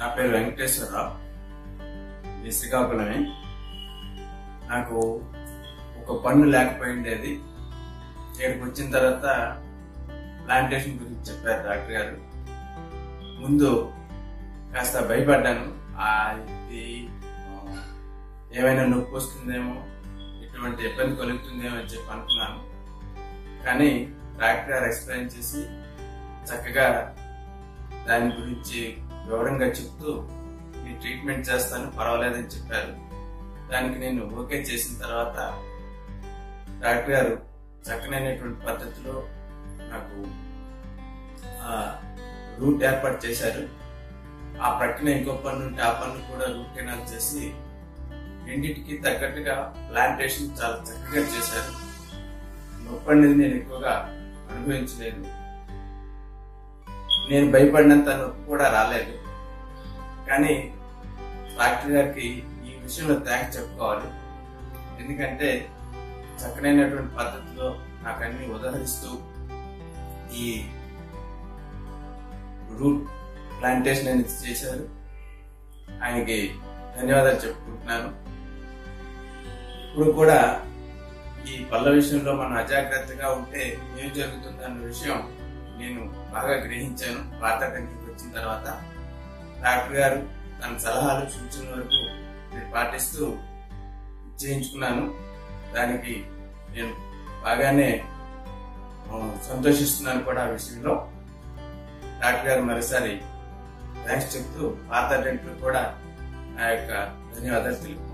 నా పేరు వెంకటేశ్వరరావు ఈ శ్రీకాకుళమే నాకు ఒక పన్ను లేకపోయిండేది ఇక్కడికి వచ్చిన తర్వాత ప్లాంటేషన్ గురించి చెప్పారు డాక్టర్ గారు ముందు కాస్త భయపడ్డాను ఆ ఇది ఆ, ఏమైనా నొప్పి వస్తుందేమో ఇటువంటి ఇబ్బంది కలుగుతుందేమో అని చెప్పి అనుకున్నాను కానీ డాక్టర్ గారు ఎక్స్ప్లెయిన్ చేసి చక్కగా దాని గురించి వివరంగా చెప్తూ ఈ ట్రీట్మెంట్ చేస్తాను పర్వాలేదని చెప్పారు దానికి నేను ఓకే చేసిన తర్వాత డాక్టర్ గారు చక్కనైనటువంటి పద్ధతిలో నాకు ఆ, రూట్ ఏర్పాటు చేశారు ఆ ప్రక్కన ఇంకో పన్ను ఉంటే ఆ పన్ను కూడా రూట్ కెనాల్ చేసి రెండింటికి తగ్గట్టుగా ప్లాంటేషన్ చాలా చక్కగా చేశారు నొప్పి అనేది నేను ఎక్కువగా అనుభవించలేదు నేను భయపడినంత నొప్పి కూడా రాలేదు కానీ డాక్టర్ గారికి ఈ విషయంలో థ్యాంక్స్ చెప్పుకోవాలి ఎందుకంటే చక్కనైనటువంటి పద్ధతిలో నాకు అన్ని ఉదహరిస్తూ ఈ రూట్ ప్లాంటేషన్ అనేది చేశారు ఆయనకి ధన్యవాదాలు చెప్పుకుంటున్నాను ఇప్పుడు కూడా ఈ పళ్ళ విషయంలో మనం అజాగ్రత్తగా ఉంటే ఏం జరుగుతుంది అన్న విషయం నేను బాగా గ్రహించాను వార్తా కంటికి వచ్చిన తర్వాత డాక్టర్ గారు తన సలహాలు సూచనల వరకు నేను పాటిస్తూ చేయించుకున్నాను దానికి నేను బాగానే ఆ, సంతోషిస్తున్నాను కూడా ఆ విషయంలో డాక్టర్ గారు మరోసారి థ్యాంక్స్ చెప్తూ పాత డెంట్లు కూడా నా యొక్క ధన్యవాదాలు తెలుపు